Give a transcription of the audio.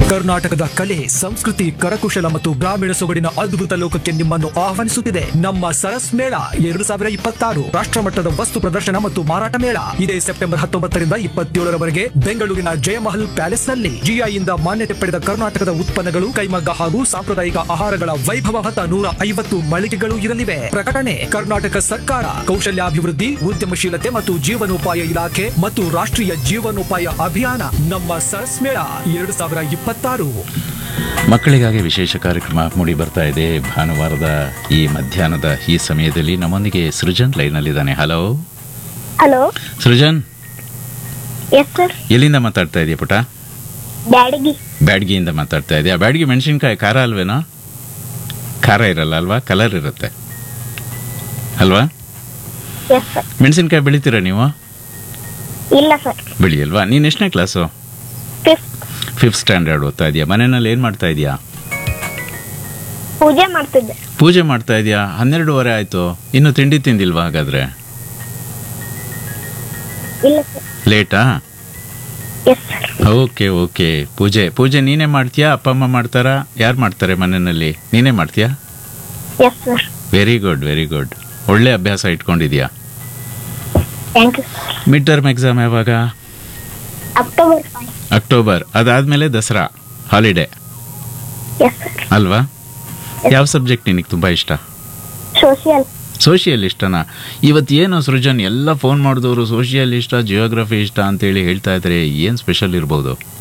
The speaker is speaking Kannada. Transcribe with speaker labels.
Speaker 1: ಕರ್ನಾಟಕದ ಕಲೆ ಸಂಸ್ಕೃತಿ ಕರಕುಶಲ ಮತ್ತು ಗ್ರಾಮೀಣ ಸೊಗಡಿನ ಅದ್ಭುತ ಲೋಕಕ್ಕೆ ನಿಮ್ಮನ್ನು ಆಹ್ವಾನಿಸುತ್ತಿದೆ ನಮ್ಮ ಸರಸ್ ಮೇಳ ಎರಡು ಸಾವಿರ ಇಪ್ಪತ್ತಾರು ರಾಷ್ಟ್ರಮಟ್ಟದ ವಸ್ತು ಪ್ರದರ್ಶನ ಮತ್ತು ಮಾರಾಟ ಮೇಳ ಇದೇ ಸೆಪ್ಟೆಂಬರ್ ಹತ್ತೊಂಬತ್ತರಿಂದ ಇಪ್ಪತ್ತೇಳರವರೆಗೆ ಬೆಂಗಳೂರಿನ ಜಯಮಹಲ್ ಪ್ಯಾಲೇಸ್ ನಲ್ಲಿ ಜಿಐಯಿಂದ ಮಾನ್ಯತೆ ಪಡೆದ ಕರ್ನಾಟಕದ ಉತ್ಪನ್ನಗಳು ಕೈಮಗ್ಗ ಹಾಗೂ ಸಾಂಪ್ರದಾಯಿಕ ಆಹಾರಗಳ ವೈಭವ ಹೊತ್ತ ನೂರ ಐವತ್ತು ಮಳಿಗೆಗಳು ಇರಲಿವೆ ಪ್ರಕಟಣೆ ಕರ್ನಾಟಕ ಸರ್ಕಾರ ಕೌಶಲ್ಯಾಭಿವೃದ್ಧಿ ಉದ್ಯಮಶೀಲತೆ ಮತ್ತು ಜೀವನೋಪಾಯ ಇಲಾಖೆ ಮತ್ತು ರಾಷ್ಟ್ರೀಯ ಜೀವನೋಪಾಯ ಅಭಿಯಾನ ನಮ್ಮ ಸರಸ್ ಮೇಳ ಎರಡು ಸಾವಿರ ಇಪ್ಪತ್ತಾರು
Speaker 2: ಮಕ್ಕಳಿಗಾಗಿ ವಿಶೇಷ ಕಾರ್ಯಕ್ರಮ ಮೂಡಿ ಬರ್ತಾ ಇದೆ ಭಾನುವಾರದ ಈ ಮಧ್ಯಾಹ್ನದ ಈ ಸಮಯದಲ್ಲಿ ನಮ್ಮೊಂದಿಗೆ ಸೃಜನ್ ಲೈನ್ನಲ್ಲಿದ್ದಾನೆ hello
Speaker 3: hello
Speaker 2: Srujan
Speaker 3: yes sir
Speaker 2: ಎಲ್ಲಿಂದ ಮಾತಾಡ್ತಾ ಇದೆಯಾ ಪುಟ
Speaker 3: ಬ್ಯಾಡಗಿ
Speaker 2: ಬ್ಯಾಡ್ಗಿಯಿಂದ ಮಾತಾಡ್ತಾ ಇದೆಯಾ ಬ್ಯಾಡ್ಗಿ ಮೆಣಸಿನ್ಕಾಯಿ ಖಾರ ಅಲ್ವೇನೋ ಖಾರ ಇರಲ್ಲ ಅಲ್ವಾ ಕಲರ್ ಇರುತ್ತೆ ಅಲ್ವಾ
Speaker 3: ಎಸ್ ಸರ್
Speaker 2: ಮೆಣಸಿನ್ಕಾಯಿ ಬೆಳಿತೀರಾ ನೀವು
Speaker 3: ಇಲ್ಲ ಸರ್
Speaker 2: ಬೆಳೆಯಲ್ವಾ ನೀನು ಎಷ್ಟನೇ ಕ್ಲಾಸು
Speaker 3: ಫಿಫ್ತ್
Speaker 2: ಫಿಫ್ತ್ ಸ್ಟ್ಯಾಂಡರ್ಡ್ ಓದ್ತಾ ಇದೆಯಾ ಮನೆಯಲ್ಲಿ ಏನು ಮಾಡ್ತಾ ಇದೆಯಾ
Speaker 3: ಪೂಜೆ ಮಾಡ್ತಿದ್ದೆ
Speaker 2: ಪೂಜೆ ಮಾಡ್ತಾ ಇದೆಯಾ ಹನ್ನೆರಡೂವರೆ ಆಯಿತು ಇನ್ನು ತಿಂಡಿ ತಿಂದಿಲ್ವಾ ಹಾಗಾದ್ರೆ
Speaker 3: ಇಲ್ಲ ಸರ್
Speaker 2: ಲೇಟಾ
Speaker 3: ಎಸ್ ಸರ್
Speaker 2: ಓಕೆ ಓಕೆ ಪೂಜೆ ಪೂಜೆ ನೀನೇ ಮಾಡ್ತೀಯಾ ಅಪ್ಪ ಅಮ್ಮ ಮಾಡ್ತಾರಾ ಯಾರು ಮಾಡ್ತಾರೆ ಮನೆಯಲ್ಲಿ ನೀನೇ ಮಾಡ್ತೀಯಾ
Speaker 3: yes sir
Speaker 2: very good very good ಒಳ್ಳೆ ಅಭ್ಯಾಸ ಇಟ್ಕೊಂಡಿದ್ಯಾ
Speaker 3: thank you sir
Speaker 2: mid term exam ಯಾವಾಗ
Speaker 3: ಅಕ್ಟೋಬರ್ ಫೈವ್
Speaker 2: ಅಕ್ಟೋಬರ್ ಅದಾದಮೇಲೆ ದಸರಾ ಹಾಲಿಡೇ
Speaker 3: ಎಸ್ ಸರ್
Speaker 2: ಅಲ್ವಾ ಯಾವ ಸಬ್ಜೆಕ್ಟ್ ನಿನಗೆ ತುಂಬ ಇಷ್ಟ
Speaker 3: ಸೋಷಿಯಲ್
Speaker 2: ಸೋಷಿಯಲ್ ಇಷ್ಟನಾ ಇವತ್ತು ಏನು ಸೃಜನ್ ಎಲ್ಲ ಫೋನ್ ಮಾಡಿದವರು ಸೋಷಿಯಲ್ ಇಷ್ಟ ಜಿಯೋಗ್ರಫಿ ಇಷ್ಟ ಅಂತೇಳಿ ಹೇಳ್ತಾ ಇದ್ದಾರೆ ಏನು ಸ್ಪೆಷಲ್ ಇರ್ಬೋದು